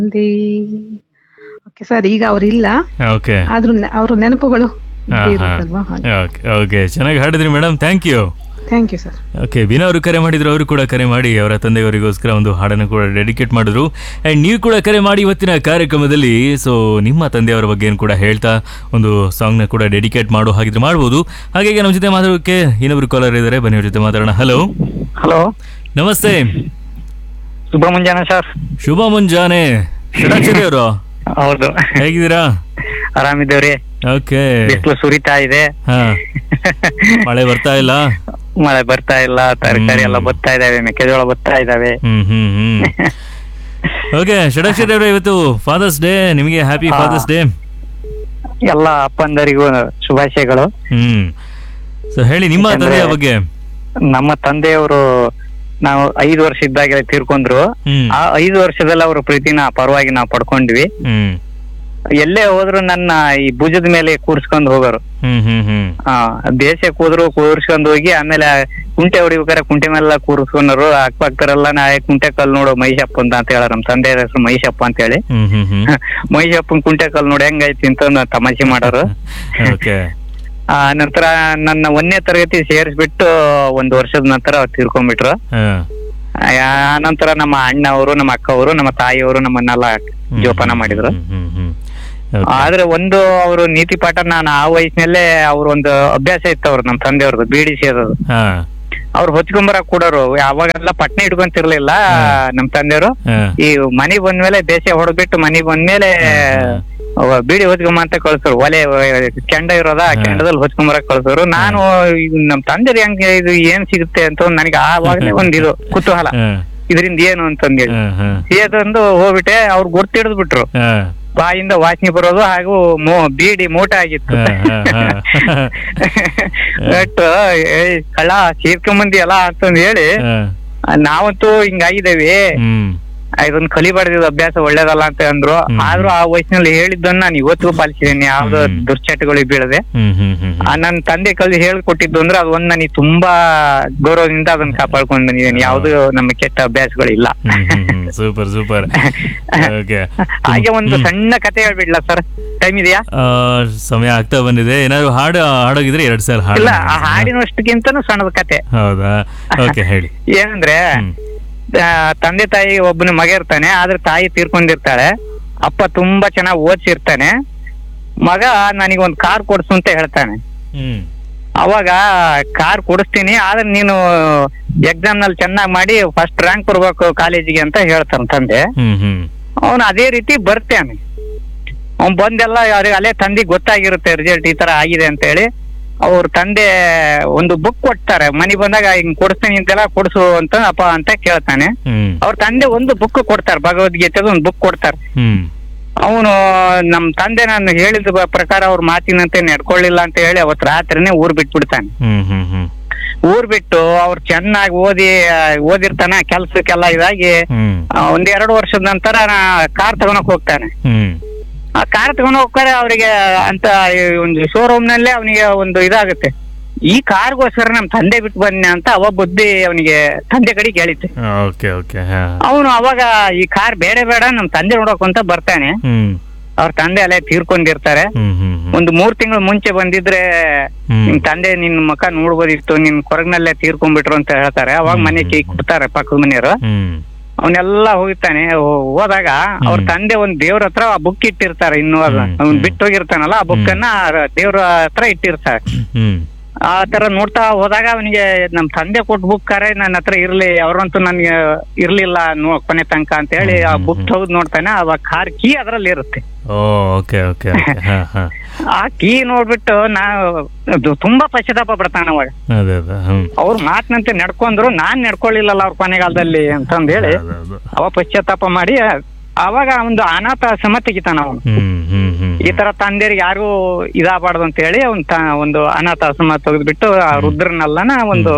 ತಂದೆ okay sir ಈಗ ಅವ್ರಿಲ್ಲ okay ಆದ್ರೂ ನೆ- ಅವ್ರ ನೆನಪುಗಳು ಹಾ, ಇದ್ದೇ ಹಾ. ಇರುತ್ತಲ್ವಾ ಹಾಗೆ ಓಕೆ ಓಕೆ ಚೆನ್ನಾಗಿ ಹಾಡಿದ್ರಿ madam thank you thank you sir okay Veena ಅವರು ಕರೆ ಮಾಡಿದ್ರು ಅವರು ಕೂಡ ಕರೆ ಮಾಡಿ ಅವರ ತಂದೆಯವರಿಗೋಸ್ಕರ ಒಂದು ಹಾಡನ್ನು ಕೂಡ ಡೆಡಿಕೇಟ್ ಮಾಡಿದ್ರು ಆ್ಯಂಡ್ ನೀವು ಕೂಡ ಕರೆ ಮಾಡಿ ಇವತ್ತಿನ ಕಾರ್ಯಕ್ರಮದಲ್ಲಿ ಸೊ ನಿಮ್ಮ ತಂದೆಯವರ ಬಗ್ಗೆ ಕೂಡ ಹೇಳ್ತಾ ಒಂದು ಸಾಂಗ್ನ ಕೂಡ ಡೆಡಿಕೇಟ್ ಮಾಡೋ ಹಾಗಿದ್ರೆ ಮಾಡ್ಬೋದು ಹಾಗಾಗಿ ನಮ್ಮ ಜೊತೆ ಮಾತಾಡೋಕ್ಕೆ ಇನ್ನೊಬ್ರು ಕಾಲರ್ ಇದ್ದಾರೆ ಬನ್ನಿ ಅವ್ರ ಜೊತೆ ಮಾತಾಡೋಣ ಹಲೋ ಹಲೋ ನಮಸ್ತೆ ಶುಭ ಮುಂಜಾನೆ ಸರ್ ಶುಭ ಮುಂಜಾನೆ ಷಡಾಕ್ಷರಿ ಅವರು ಹೌದು ಹೇಗಿದ್ದೀರಾ ಆರಾಮಿದ್ದೇವ್ರಿ ಓಕೆ ಬಿಸಿಲು ಸುರಿತಾ ಇದೆ ಹಾ ಮಳೆ ಬರ್ತಾ ಇಲ್ಲ ಮಳೆ ಬರ್ತಾ ಇಲ್ಲ ತರಕಾರಿ ಎಲ್ಲ ಹ್ಮ್. ಬರ್ತಾ ಇದಾವೆ ಮೆಕ್ಕೆಜೋಳ ಬರ್ತಾ ಇದಾವೆ ಹ್ಮ್ ಹ್ಮ್ ಹ್ಮ್ ಓಕೆ ಷಡಾಕ್ಷರಿ ಅವರೇ ಇವತ್ತು ಫಾದರ್ಸ್ ಡೇ ನಿಮಗೆ ಹ್ಯಾಪಿ ಹಾ. ಫಾದರ್ಸ್ ಡೇ ಎಲ್ಲ ಅಪ್ಪಂದರಿಗೂ ಶುಭಾಶಯಗಳು ಹ್ಮ್ ಸೊ ಹೇಳಿ ನಿಮ್ಮ ಯಾಕಂದ್ರೆ- ತಂದೆಯ ಬಗ್ಗೆ ನಮ್ಮ ತಂದೆಯವರು ನಾವು ಐದು ವರ್ಷ ಇದ್ದಾಗ ತೀರ್ಕೊಂಡ್ರು ಹ್ಮ್ ಆ ಐದು ವರ್ಷದಲ್ಲಿ ಅವ್ರ ಪ್ರೀತಿನ ಪರವಾಗಿ ನಾವು ಪಡ್ಕೊಂಡ್ವಿ ಹ್ಮ್ ಎಲ್ಲೇ ಹೋದ್ರು ನನ್ನ ಈ ಭುಜದ ಮೇಲೆ ಕೂರ್ಸ್ಕೊಂಡ್ ಹೋಗೋರು ಹ್ಮ್ ಹ್ಮ್ ಹ್ಮ್ ಆ ದೇಶಕ್ಕೆ ಹೋದ್ರು ಕೂರ್ಸ್ಕೊಂಡ್ ಹೋಗಿ ಆಮೇಲೆ ಕುಂಟೆ ಹೊಡಿಬೇಕಾರೆ ಕುಂಟೆ ಮೇಲೆಲ್ಲ ಕೂರಿಸ್ಕೊಂಡ್ರು ಅಕ್ಕಪಕ್ಕರೆಲ್ಲ ನಾ ಕುಂಟೆ ಕಲ್ ನೋಡು ಮಹಿಷಪ್ಪ ಅಂತ ಅಂತ ಹೇಳ ನಮ್ ತಂದೆ ಹೆಸರು ಮಹಿಷಪ್ಪ ಅಂತ ಹೇಳಿ ಹ್ಮ್ ಹ್ಮ್ ಹ್ಮ್ ಮಹಿಷಪ್ಪನ್ ಕುಂಟೆ ಕಲ್ ನೋಡಿ ಹೆಂಗೈತಿ ಅಂತ ಒಂದ್ ತಮಾಷೆ ಮಾಡೋರು ಓಕೆ ಆ ನಂತರ ನನ್ನ ಒಂದನೇ ತರಗತಿ ಸೇರಿಸ್ಬಿಟ್ಟು ಒಂದು ವರ್ಷದ ನಂತರ ಅವ್ರು ತೀರ್ಕೊಂಡ್ಬಿಟ್ರು ಹಾ ಆ ನಂತರ ನಮ್ಮ ಅಣ್ಣ ಅವರು ನಮ್ಮ ಅಕ್ಕ ಅವರು ನಮ್ಮ ತಾಯಿಯವರು ನಮ್ಮನ್ನೆಲ್ಲ ಹ್ಮ್, ಜೋಪಾನ ಮಾಡಿದ್ರು ಹ್ಮ್ ಹ್ಮ್ ಹ್ಮ್ ಓಕೆ. ಆದ್ರೆ ಒಂದು ಅವರು ನೀತಿ ಪಾಠ ನಾನು ಆ ವಯಸ್ಸಿನಲ್ಲೇ ಅವ್ರ ಒಂದು ಅಭ್ಯಾಸ ಇತ್ತು ಅವ್ರು ನಮ್ಮ ತಂದೆಯವ್ರದ್ದು ಬೀಡಿ ಸೇರೋದು ಹಾ ಅವ್ರು ಹೊಚ್ಕೊಂಬರಕ್ ಕೊಡೋರು ಅವಾಗೆಲ್ಲ ಪಟ್ನೆ ಇಟ್ಕೊಂತಿರ್ಲಿಲ್ಲ ನಮ್ ತಂದೆಯವರು ಹಾ ಈ ಮನಿ ಬಂದ್ಮೇಲೆ ದೇಶ ಹೊಡೆದ್ಬಿಟ್ಟು ಮನಿ ಬಂದ್ಮೇಲೆ ಅವ ಬೀಡಿ ಹೊಚ್ಕೊಂಬ ಅಂತ ಕಳ್ಸೋರು ಒಲೆ ಅಹ್, ಕೆಂಡ ಇರೋದ ಆ ಹಾ. ಕೆಂಡದಲ್ಲಿ ಹೊಚ್ಕೊಂಬರಕ್ ಕಳ್ಸೋರು ನಾನು ಈಗ ನಮ್ ತಂದೆ ಹೆಂಗೆ ಇದು ಏನ್ ಸಿಗುತ್ತೆ ಅಂತ ಒಂದ್ ನನಗೆ ಆವಾಗಲೇ ಒಂದ್ ಇದು ಕುತೂಹಲ ಹಾ ಇದರಿಂದ ಏನು ಅಂತಂದೇಳಿ ಹಾ ಹಾ ಸೇದಂದು ಹೋಗ್ಬಿಟ್ಟೆ ಅವ್ರು ಗುರ್ತಿಡಿದ್ ಬಿಟ್ರು ಹಾ ಬಾಯಿಂದ ವಾಸನೆ ಬರೋದು ಹಾಗೂ ಮೋ ಬೀಡಿ ಮೂಟ ಆಗಿತ್ತು ಹಾ, ಹಾ, ಹಾ. ಬಟ್ ಕಳ್ಳ ಸೇರ್ಕೊಂಬಂದಿ ಅಲ್ಲ ಅಂತಂದ್ ಹೇಳಿ ಹಾ. ನಾವಂತೂ ಹಿಂಗಾಗಿದ್ದೇವೆ ಹ್ಮ್ ಇದೊಂದ್ ಕಲಿಬಾರ್ದಿದ್ ಅಭ್ಯಾಸ ಒಳ್ಳೇದಲ್ಲ ಅಂತ ಅಂದ್ರು ಹ್ಮ್. ಆದ್ರೂ ಆ ವಯಸ್ಸಿನಲ್ಲಿ ಹೇಳಿದ್ದನ್ನ ನಾನು ಇವತ್ತಿಗೂ ಪಾಲಿಸಿದ್ದೀನಿ ಯಾವ್ದು ಹ್ಮ್. ದುಶ್ಚಟಗಳಿಗೆ ಬೀಳದೆ ಹ್ಮ್ ಹ್ಮ್ ಹ್ಮ್ ಆ ನನ್ ತಂದೆ ಕಲ್ಸಿ ಹೇಳ್ಕೊಟ್ಟಿದ್ದು ಅಂದ್ರೆ ಅದು ಒಂದ್ ನನಗೆ ತುಂಬಾ ಗೌರವದಿಂದ ಅದನ್ನ ಕಾಪಾಡ್ಕೊಂಡ್ ಬಂದಿದ್ದೀನಿ ಯಾವ್ದು ನಮ್ಮ ಕೆಟ್ಟ ಅಭ್ಯಾಸಗಳಿಲ್ಲ ಹ್ಮ್ ಹ್ಮ್ ಹ್ಮ್ ಸೂಪರ್ ಸೂಪರ್ ಓಕೆ ಹಾಗೆ ಒಂದು ಸಣ್ಣ ಕತೆ ಹೇಳ್ಬಿಡ್ಲಾ ಸರ್ ಟೈಮ್ ಇದೆಯಾ ಆ, ಸಮಯ ಆಗ್ತಾ ಬಂದಿದೆ ಏನಾದ್ರು ಹಾಡು ಹಾಡೋಗಿದ್ರೆ ಎರಡ್ ಸಲ ಹಾಡು ಇಲ್ಲ ಆ ಹಾಡಿನಷ್ಟಕ್ಕಿಂತನೂ ಸಣ್ಣದ ಕತೆ ಹೌದಾ ಓಕೆ ಹೇಳಿ ಏನಂದ್ರೆ ಹ್ಮ್. ಆ, ತಂದೆ ತಾಯಿ ಒಬ್ಬನ ಮಗ ಇರ್ತಾನೆ ಆದ್ರೆ ತಾಯಿ ತೀರ್ಕೊಂಡಿರ್ತಾಳೆ ಅಪ್ಪ ತುಂಬಾ ಚೆನ್ನಾಗಿ ಓದಿಸಿರ್ತಾನೆ ಮಗ ನನಗೊಂದ್ ಕಾರ್ ಕೊಡ್ಸು ಅಂತ ಹೇಳ್ತಾನೆ ಹ್ಮ್ ಅವಾಗ ಕಾರ್ ಕೊಡಿಸ್ತೀನಿ ಆದ್ರೆ ನೀನು ಎಕ್ಸಾಮ್ ನಲ್ಲಿ ಚೆನ್ನಾಗಿ ಮಾಡಿ ಫಸ್ಟ್ ರ್ಯಾಂಕ್ ಬರ್ಬೇಕು ಕಾಲೇಜಿಗೆ ಅಂತ ಹೇಳ್ತಾನೆ ತಂದೆ ಹ್ಮ್ ಹ್ಮ್ ಅವನು ಅದೇ ರೀತಿ ಬರ್ತಾನೆ ಅವ್ನ್ ಬಂದೆಲ್ಲ ಅವ್ರಿಗೆ ಅಲ್ಲೇ ತಂದೆ ಗೊತ್ತಾಗಿರುತ್ತೆ ರಿಸಲ್ಟ್ ಈ ತರ ಆಗಿದೆ ಅಂತ ಹೇಳಿ ಅವ್ರ ತಂದೆ ಒಂದು ಬುಕ್ ಕೊಡ್ತಾರೆ ಮನಿ ಬಂದಾಗ ಹಿಂಗ್ ಕೊಡಿಸ್ತೀನಿ ಅಂತೆಲ್ಲ ಕೊಡ್ಸು ಅಂತ ಅಪ್ಪ ಅಂತ ಕೇಳ್ತಾನೆ ಹ್ಮ್ ಅವ್ರ ತಂದೆ ಒಂದು ಬುಕ್ ಕೊಡ್ತಾರೆ ಭಗವದ್ಗೀತೆದು ಒಂದು ಬುಕ್ ಕೊಡ್ತಾರೆ ಹ್ಮ್ ಅವನು ನಮ್ ತಂದೆ ನಾನು ಹೇಳಿದ ಬ- ಪ್ರಕಾರ ಅವ್ರ ಮಾತಿನಂತೆ ನಡ್ಕೊಳ್ಳಿಲ್ಲ ಅಂತ ಹೇಳಿ ಅವತ್ ರಾತ್ರಿನೇ ಊರ್ ಬಿಟ್ಬಿಡ್ತಾನೆ ಹ್ಮ್ ಹ್ಮ್ ಹ್ಮ್ ಊರ್ ಬಿಟ್ಟು ಅವ್ರು ಚೆನ್ನಾಗಿ ಓದಿ ಆ, ಓದಿರ್ತಾನೆ ಕೆಲ್ಸಕ್ಕೆಲ್ಲ ಇದಾಗಿ ಹ್ಮ್ ಆ, ಒಂದ್ ಎರಡು ವರ್ಷದ ನಂತರ ಕಾರ್ ತಗೊಳಕ್ ಹೋಗ್ತಾನೆ ಹ್ಮ್ ಆ ಕಾರ್ ತಗೊಂಡ್ ಹೋಗ್ತಾರೆ ಅವರಿಗೆ ಅಂತ ಈ ಒಂದು ಶೋರೂಮ್ ನಲ್ಲೇ ಅವನಿಗೆ ಒಂದು ಇದಾಗುತ್ತೆ ಈ ಕಾರ್ಗೋಸ್ಕರ ನಮ್ ತಂದೆ ಬಿಟ್ಟು ಬನ್ನಿ ಅಂತ ಅವ ಬುದ್ಧಿ ಅವನಿಗೆ ತಂದೆ ಕಡೆಗೆ ಹೇಳಿತ್ತೆ ಓಕೆ ಓಕೆ ಹಾ ಅವನು ಅವಾಗ ಈ ಕಾರ್ ಬೇಡ ಬೇಡ ನಮ್ ತಂದೆ ನೋಡಕ್ ಅಂತ ಬರ್ತಾನೆ ಹ್ಮ್ ಅವ್ರ ತಂದೆ ಅಲ್ಲೇ ತೀರ್ಕೊಂಡಿರ್ತಾರೆ ಹ್ಮ್ ಹ್ಮ್ ಹ್ಮ್ ಒಂದು ಮೂರ್ ತಿಂಗಳು ಮುಂಚೆ ಬಂದಿದ್ರೆ ಹ್ಮ್. ನಿಮ್ ತಂದೆ ನಿನ್ ಮಕ ನೋಡ್ಬೋದಿತ್ತು ನಿನ್ ಕೊರಗ್ನಲ್ಲೇ ತೀರ್ಕೊಂಡ್ಬಿಟ್ರು ಅಂತ ಹೇಳ್ತಾರೆ ಅವಾಗ ಹ್ಮ್, ಮನೆ ಹ್ಮ್, ಕೈ ಹ್ಮ್. ಕೊಡ್ತಾರೆ ಪಕ್ಕದ ಮನೆಯವರು ಹ್ಮ್ ಅವನ್ನೆಲ್ಲ ಹೋಗ್ತಾನೆ ಹೋ- ಹೋದಾಗ ಅವ್ರ ಹ್ಮ್. ತಂದೆ ಒಂದ್ ದೇವ್ರ ಹತ್ರ ಆ ಬುಕ್ ಇಟ್ಟಿರ್ತಾರೆ ಇನ್ನು ಅದ ಹ್ಮ್, ಅವ್ನ್ ಹ್ಮ್. ಬಿಟ್ಟು ಹೋಗಿರ್ತಾನಲ್ಲ ಆ ಬುಕ್ ಅನ್ನ ದೇವ್ರ ಹತ್ರ ಇಟ್ಟಿರ್ತಾರೆ ಹ್ಮ್ ಆ ತರ ನೋಡ್ತಾ ಹೋದಾಗ ಅವನಿಗೆ ನಮ್ ತಂದೆ ಕೊಟ್ಟ ಬುಕ್ ಕರೆ ನನ್ನ ಹತ್ರ ಇರ್ಲಿ ಅವ್ರಂತೂ ನನ್ಗೆ ಇರ್ಲಿಲ್ಲ ನೋ ಕೊನೆ ತನಕ ಅಂತ ಹೇಳಿ ಆ ಹ್ಮ್, ಬುಕ್ ಹ್ಮ್. ತೆಗೆದು ನೋಡ್ತಾನೆ ಅವಾಗ ಕಾರ್ ಕೀ ಅದ್ರಲ್ಲಿ ಇರುತ್ತೆ ಓ ಓಕೆ ಓಕೆ ಓಕೆ ಹಾ ಹಾ ಆ ಕೀ ನೋಡ್ಬಿಟ್ಟು ನಾ ಅದು ತುಂಬಾ ಪಶ್ಚಾತ್ತಾಪ ಪಡ್ತಾನ ಅವಾಗ ಅದೇ ಅದೇ ಹ್ಮ್ ಅವ್ರ ಮಾತಿನಂತೆ ನಡ್ಕೊಂಡ್ರು ನಾನ್ ನಡ್ಕೊಳ್ಳಿಲ್ಲಲ್ಲ ಅವ್ರ ಕೊನೆಗಾಲದಲ್ಲಿ ಅಂತಂದ್ ಹೇಳಿ ಅದೇ, ಅದೇ. ಅವ ಪಶ್ಚಾತ್ತಾಪ ಮಾಡಿ ಅವಾಗ ಒಂದು ಅನಾಥಾಶ್ರಮ ತೆಗಿತಾನ ಅವನು ಹ್ಮ್ ಹ್ಮ್ ಹ್ಮ್ ಈ ತರ ತಂದೆರಿಗೆ ಯಾರು ಇದಾಗಬಾರ್ದು ಅಂತ ಹೇಳಿ ಅವ್ನ್ ತ- ಒಂದು ಅನಾಥಾಶ್ರಮ ತೆಗೆದ್ಬಿಟ್ಟು ಆ ರುದ್ರನಲ್ಲನ ಒಂದು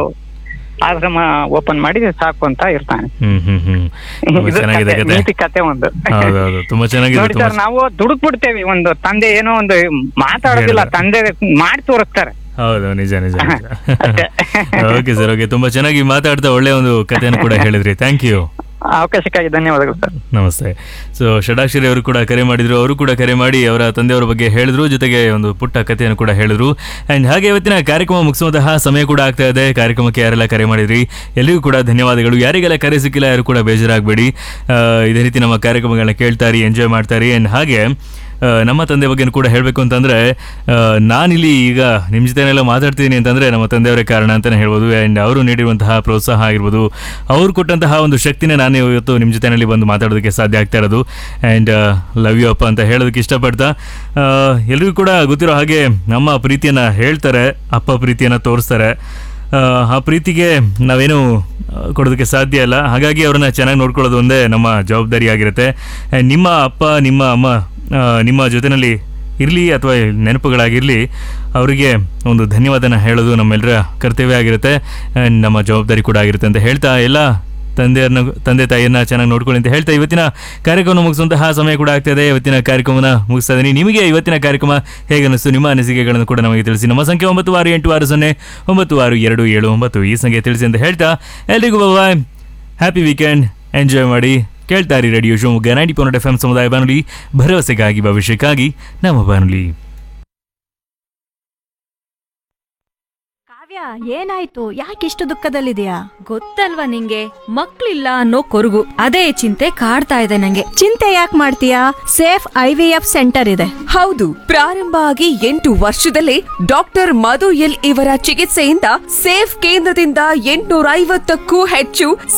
ಆಶ್ರಮ ಓಪನ್ ಮಾಡಿ ಸಾಕು ಅಂತ ಇರ್ತಾನೆ ಹ್ಮ್ ಹ್ಮ್ ಹ್ಮ್ ತುಂಬಾ ಇದು ಚೆನ್ನಾಗಿದೆ ಕತೆ, ಕತೆ ನೀತಿ ಕತೆ ಒಂದು ಹೌದು ಹೌದು ತುಂಬಾ ಚೆನ್ನಾಗಿದೆ ನೋಡಿ ತುಂಬಾ ಸರ್ ನಾವು ದುಡುಕ್ಬಿಡ್ತೇವಿ ಒಂದು ತಂದೆ ಏನೋ ಒಂದು ಮಾತಾಡೋದಿಲ್ಲ ಹೇಳಿದ. ತಂದೆ ಮಾಡಿ ತೋರಿಸ್ತಾರೆ ಹೌದು ನಿಜ ನಿಜ ಅಷ್ಟೇ. ಓಕೆ ಸರ್ ಓಕೆ ತುಂಬಾ ಚೆನ್ನಾಗಿ ಮಾತಾಡ್ತಾ ಒಳ್ಳೆ ಒಂದು ಕಥೆಯನ್ನು ಕೂಡ ಹೇಳಿದ್ರಿ ಥ್ಯಾಂಕ್ ಯು ಆ ಅವಕಾಶಕ್ಕಾಗಿ ಧನ್ಯವಾದಗಳು ಸರ್ ನಮಸ್ತೆ ಸೊ ಷಡಾಕ್ಷರಿ ಅವರು ಕೂಡ ಕರೆ ಮಾಡಿದ್ರು ಅವರು ಕೂಡ ಕರೆ ಮಾಡಿ ಅವರ ತಂದೆಯವರ ಬಗ್ಗೆ ಹೇಳಿದ್ರು ಜೊತೆಗೆ ಒಂದು ಪುಟ್ಟ ಕಥೆಯನ್ನು ಕೂಡ ಹೇಳಿದ್ರು ಆ್ಯಂಡ್ ಹಾಗೆ ಇವತ್ತಿನ ಕಾರ್ಯಕ್ರಮ ಮುಗಿಸುವಂತಹ ಸಮಯ ಕೂಡ ಆಗ್ತಾ ಇದೆ ಕಾರ್ಯಕ್ರಮಕ್ಕೆ ಯಾರೆಲ್ಲ ಕರೆ ಮಾಡಿದ್ರಿ ಎಲ್ಲಿಗೂ ಕೂಡ ಧನ್ಯವಾದಗಳು ಯಾರಿಗೆಲ್ಲ ಕರೆ ಸಿಕ್ಕಿಲ್ಲ ಯಾರು ಕೂಡ ಬೇಜಾರಾಗಬೇಡಿ ಇದೇ ರೀತಿ ನಮ್ಮ ಕಾರ್ಯಕ್ರಮಗಳನ್ನ ಕೇಳ್ತಾರಿ ಎಂಜಾಯ್ ಮಾಡ್ತಾರಿ ಆ್ಯಂಡ್ ಹಾಗೆ ಆ, ನಮ್ಮ ತಂದೆ ಬಗ್ಗೆ ಕೂಡ ಹೇಳಬೇಕು ಅಂತಂದರೆ ನಾನಿಲ್ಲಿ ಈಗ ನಿಮ್ಮ ಜೊತೆನೆಲ್ಲ ಮಾತಾಡ್ತಿದ್ದೀನಿ ಅಂತಂದರೆ ನಮ್ಮ ತಂದೆಯವರೇ ಕಾರಣ ಅಂತಲೇ ಹೇಳ್ಬೋದು ಆ್ಯಂಡ್ ಅವರು ನೀಡಿರುವಂತಹ ಪ್ರೋತ್ಸಾಹ ಆಗಿರ್ಬೋದು ಅವ್ರು ಕೊಟ್ಟಂತಹ ಒಂದು ಶಕ್ತಿನೇ ನಾನು ಇವತ್ತು ನಿಮ್ಮ ಜೊತೆನಲ್ಲಿ ಬಂದು ಮಾತಾಡೋದಕ್ಕೆ ಸಾಧ್ಯ ಆಗ್ತಾ ಇರೋದು ಆ್ಯಂಡ್ ಲವ್ ಯು ಅಪ್ಪ ಅಂತ ಹೇಳೋದಕ್ಕೆ ಇಷ್ಟಪಡ್ತಾ ಆ, ಎಲ್ರಿಗೂ ಕೂಡ ಗೊತ್ತಿರೋ ಹಾಗೆ ನಮ್ಮ ಪ್ರೀತಿಯನ್ನು ಹೇಳ್ತಾರೆ ಅಪ್ಪ ಪ್ರೀತಿಯನ್ನು ತೋರಿಸ್ತಾರೆ ಆ, ಆ ಪ್ರೀತಿಗೆ ನಾವೇನು ಆ, ಕೊಡೋದಕ್ಕೆ ಸಾಧ್ಯ ಇಲ್ಲ ಹಾಗಾಗಿ ಅವ್ರನ್ನ ಚೆನ್ನಾಗಿ ನೋಡ್ಕೊಳ್ಳೋದು ಒಂದೇ ನಮ್ಮ ಜವಾಬ್ದಾರಿ ಆಗಿರುತ್ತೆ And ನಿಮ್ಮ ಅಪ್ಪ ನಿಮ್ಮ ಅಮ್ಮ ಆ, ನಿಮ್ಮ ಜೊತೆಯಲ್ಲಿ ಇರಲಿ ಅಥವಾ ನೆನಪುಗಳಾಗಿರಲಿ ಅವರಿಗೆ ಒಂದು ಧನ್ಯವಾದನ ಹೇಳೋದು ನಮ್ಮೆಲ್ಲರ ಕರ್ತವ್ಯ ಆಗಿರುತ್ತೆ ಆ್ಯಂಡ್ ನಮ್ಮ ಜವಾಬ್ದಾರಿ ಕೂಡ ಆಗಿರುತ್ತೆ ಅಂತ ಹೇಳ್ತಾ ಎಲ್ಲ ತಂದೆಯನ್ನ ತಂದೆ ತಾಯಿಯನ್ನ ಚೆನ್ನಾಗಿ ನೋಡ್ಕೊಳ್ಳಿ ಅಂತ ಹೇಳ್ತಾ ಇವತ್ತಿನ ಕಾರ್ಯಕ್ರಮ ಮುಗಿಸುವಂತಹ ಸಮಯ ಕೂಡ ಆಗ್ತದೆ ಇವತ್ತಿನ ಕಾರ್ಯಕ್ರಮನ ಮುಗಿಸ್ತಾ ಇದ್ದೀನಿ ನಿಮಗೆ ಇವತ್ತಿನ ಕಾರ್ಯಕ್ರಮ ಹೇಗೆ ಅನಿಸ್ತು ನಿಮ್ಮ ಅನಿಸಿಕೆಗಳನ್ನು ಕೂಡ ನಮಗೆ ತಿಳಿಸಿ ನಮ್ಮ ಸಂಖ್ಯೆ ಒಂಬತ್ತು ಆರು ಎಂಟು ಆರು ಸೊನ್ನೆ ಒಂಬತ್ತು ಆರು ಎರಡು ಏಳು ಒಂಬತ್ತು ಈ ಸಂಖ್ಯೆ ತಿಳಿಸಿ ಅಂತ ಹೇಳ್ತಾ ಎಲ್ರಿಗೂ ಬಾಯ್ ಹ್ಯಾಪಿ ವೀಕೆಂಡ್ ಎಂಜಾಯ್ ಮಾಡಿ ಕೇಳ್ತಾ ಇರಿ radio Shivamogga ninety point F M ಸಮುದಾಯ ಬಾನುಲಿ ಭರವಸೆಗಾಗಿ ಭವಿಷ್ಯಕ್ಕಾಗಿ ನಮ್ಮ ಬಾನುಲಿ ಕಾವ್ಯ ಏನಾಯ್ತು ಯಾಕಿಷ್ಟು ದುಃಖದಲ್ಲಿದೆಯಾ ಗೊತ್ತಲ್ವಾ ನಿಂಗೆ ಮಕ್ಳಿಲ್ಲ ಅನ್ನೋ ಕೊರಗು ಅದೇ ಚಿಂತೆ ಕಾಡ್ತಾ ಇದೆ ನಂಗೆ ಚಿಂತೆ ಯಾಕೆ ಮಾಡ್ತೀಯಾ safe I V F centre ಇದೆ ಹೌದು ಪ್ರಾರಂಭ ಆಗಿ ಎಂಟು ವರ್ಷದಲ್ಲೇ ಡಾಕ್ಟರ್ ಮಧು ಎಲ್ ಇವರ ಚಿಕಿತ್ಸೆಯಿಂದ ಸೇಫ್ ಕೇಂದ್ರದಿಂದ ಎಂಟುನೂರ ಐವತ್ತಕ್ಕೂ ಹೆಚ್ಚು